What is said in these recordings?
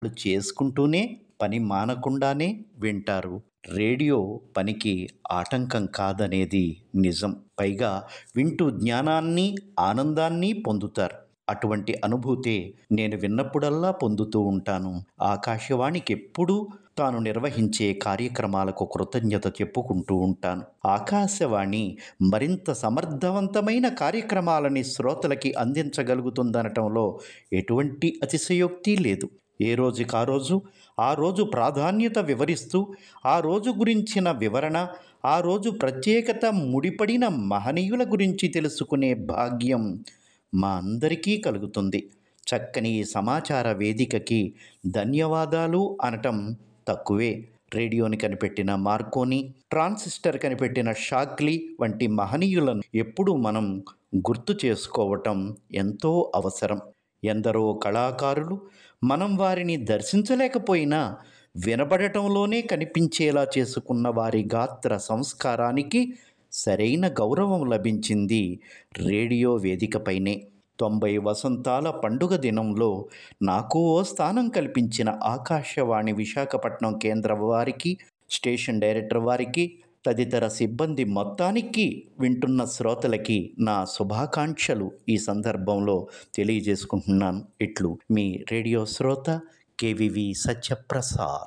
చేసుకుంటూనే పని మానకుండానే వింటారు రేడియో పనికి ఆటంకం కాదనేది నిజం పైగా వింటూ జ్ఞానాన్ని ఆనందాన్ని పొందుతారు అటువంటి అనుభూతే నేను విన్నప్పుడల్లా పొందుతూ ఉంటాను ఆకాశవాణికి ఎప్పుడూ తాను నిర్వహించే కార్యక్రమాలకు కృతజ్ఞత చెప్పుకుంటూ ఉంటాను ఆకాశవాణి మరింత సమర్థవంతమైన కార్యక్రమాలని శ్రోతలకి అందించగలుగుతుందనటంలో ఎటువంటి అతిశయోక్తి లేదు ఏ రోజుకి ఆ రోజు ఆ రోజు ప్రాధాన్యత వివరిస్తూ ఆ రోజు గురించిన వివరణ ఆ రోజు ప్రత్యేకత ముడిపడిన మహనీయుల గురించి తెలుసుకునే భాగ్యం మా అందరికీ కలుగుతుంది చక్కని ఈ సమాచార వేదికకి ధన్యవాదాలు అనటం తక్కువే రేడియోని కనిపెట్టిన మార్కోని ట్రాన్సిస్టర్ కనిపెట్టిన షాక్లీ వంటి మహనీయులను ఎప్పుడూ మనం గుర్తు చేసుకోవటం ఎంతో అవసరం ఎందరో కళాకారులు మనం వారిని దర్శించలేకపోయినా వినబడటంలోనే కనిపించేలా చేసుకున్న వారి గాత్ర సంస్కారానికి సరైన గౌరవం లభించింది రేడియో వేదికపైనే తొంభై వసంతాల పండుగ దినంలో నాకు ఓ స్థానం కల్పించిన ఆకాశవాణి విశాఖపట్నం కేంద్ర వారికి స్టేషన్ డైరెక్టర్ వారికి తదితర సిబ్బంది మొత్తానికి వింటున్న శ్రోతలకి నా శుభాకాంక్షలు ఈ సందర్భంలో తెలియజేసుకుంటున్నాను ఇట్లు మీ రేడియో శ్రోత కేవివి సత్యప్రసాద్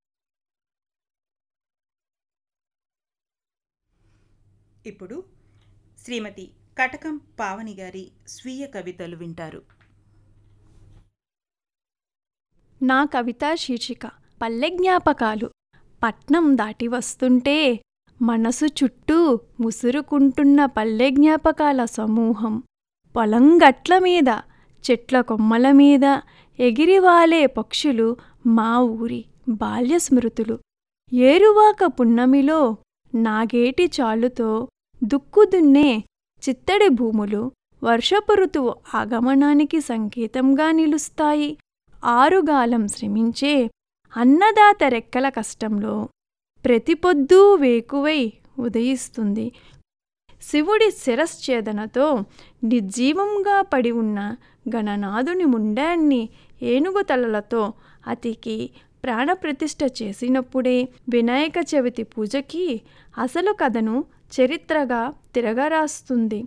ఇప్పుడు శ్రీమతి కటకం పావని గారి స్వీయ కవితలు వింటారు నా కవితా శీర్షిక పల్లె జ్ఞాపకాలు పట్నం దాటి వస్తుంటే మనసు చుట్టూ ముసురుకుంటున్న పల్లె జ్ఞాపకాల సమూహం పొలం గట్ల మీద చెట్ల కొమ్మల మీద ఎగిరివాలే పక్షులు మా ఊరి బాల్య స్మృతులు ఏరువాక పున్నమిలో నాగేటి చాలుతో దుక్కుదున్నే చిత్తడి భూములు వర్షపు ఋతువు ఆగమనానికి సంకేతంగా నిలుస్తాయి ఆరుగాలం శ్రమించే అన్నదాత రెక్కల కష్టంలో ప్రతి పొద్దూ వేకువై ఉదయిస్తుంది శివుడి శిరశ్ఛేదనతో నిర్జీవంగా పడి ఉన్న గణనాథుని ముండాన్ని ఏనుగు తలలతో అతికి ప్రాణప్రతిష్ఠ చేసినప్పుడే వినాయక చవితి పూజకి అసలు కథను చరిత్రగా తిరగరాస్తుంది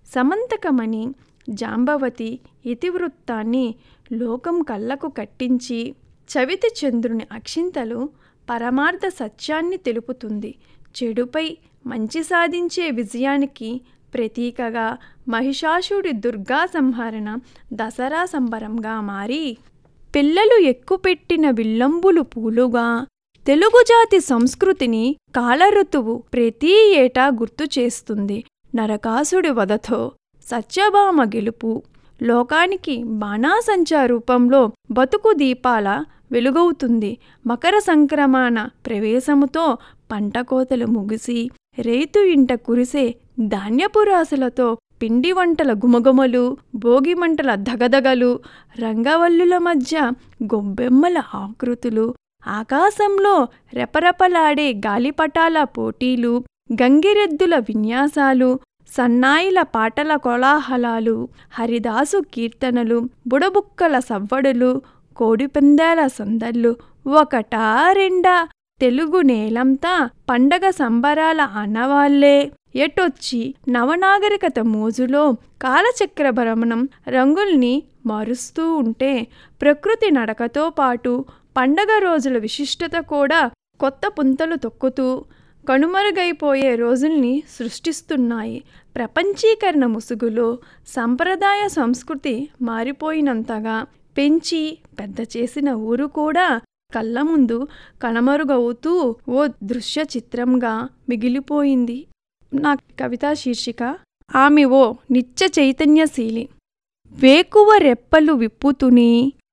సమంతకమణి జాంబవతి ఇతివృత్తాన్ని లోకం కళ్ళకు కట్టించి చవితి చంద్రుని అక్షింతలు పరమార్థ సత్యాన్ని తెలుపుతుంది చెడుపై మంచి సాధించే విజయానికి ప్రతీకగా మహిషాసుడి దుర్గా సంహరణ దసరా సంబరంగా మారి పిల్లలు ఎక్కుపెట్టిన విల్లంబులు పూలుగా తెలుగు జాతి సంస్కృతిని కాలఋతువు ప్రతి ఏటా గుర్తు చేస్తుంది నరకాసుడి వధతో సత్యభామ గెలుపు లోకానికి బాణాసంచా రూపంలో బతుకు దీపాల వెలుగవుతుంది మకర సంక్రమణ ప్రవేశముతో పంట కోతలు ముగిసి రైతు ఇంట కురిసే ధాన్యపు రాసులతో పిండి వంటల గుమగుమలు భోగి మంటల దగదగలు రంగవల్లుల మధ్య గొబ్బెమ్మల ఆకృతులు ఆకాశంలో రెపరెపలాడే గాలిపటాల పోటీలు గంగిరెద్దుల విన్యాసాలు సన్నాయిల పాటల కోలాహలాలు హరిదాసు కీర్తనలు బుడబుక్కల సవ్వడులు కోడిపందాల సందళ్ళు ఒకటా రెండా తెలుగు నేలంతా పండగ సంబరాల అన్నవాళ్లే ఎటొచ్చి నవనాగరికత మోజులో కాలచక్ర భ్రమణం రంగుల్ని మారుస్తూ ఉంటే ప్రకృతి నడకతో పాటు పండగ రోజుల విశిష్టత కూడా కొత్త పుంతలు తొక్కుతూ కనుమరుగైపోయే రోజుల్ని సృష్టిస్తున్నాయి ప్రపంచీకరణ ముసుగులో సంప్రదాయ సంస్కృతి మారిపోయినంతగా పెంచి పెద్ద చేసిన ఊరు కూడా కళ్ళ ముందు కనుమరుగవుతూ ఓ దృశ్య చిత్రంగా మిగిలిపోయింది నా కవితా శీర్షిక ఆమె ఓ నిత్య చైతన్యశీలి వేకువ రెప్పలు విప్పుతుని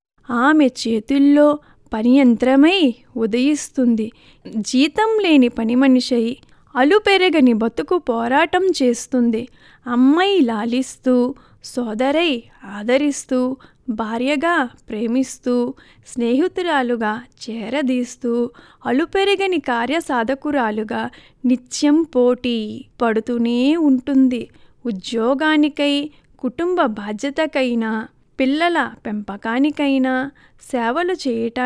ఆమె చేతుల్లో పని యంత్రమై ఉదయిస్తుంది జీతం లేని పని మనిషై అలుపెరగని బతుకు పోరాటం చేస్తుంది అమ్మాయి లాలిస్తూ సోదరై ఆదరిస్తూ భార్యగా ప్రేమిస్తూ స్నేహితురాలుగా చేరదీస్తూ అలుపెరగని కార్యసాధకురాలుగా నిత్యం పోటీ పడుతూనే ఉంటుంది ఉద్యోగానికై కుటుంబ బాధ్యతకైనా పిల్లల పెంపకానికైనా సేవలు చేయటానికి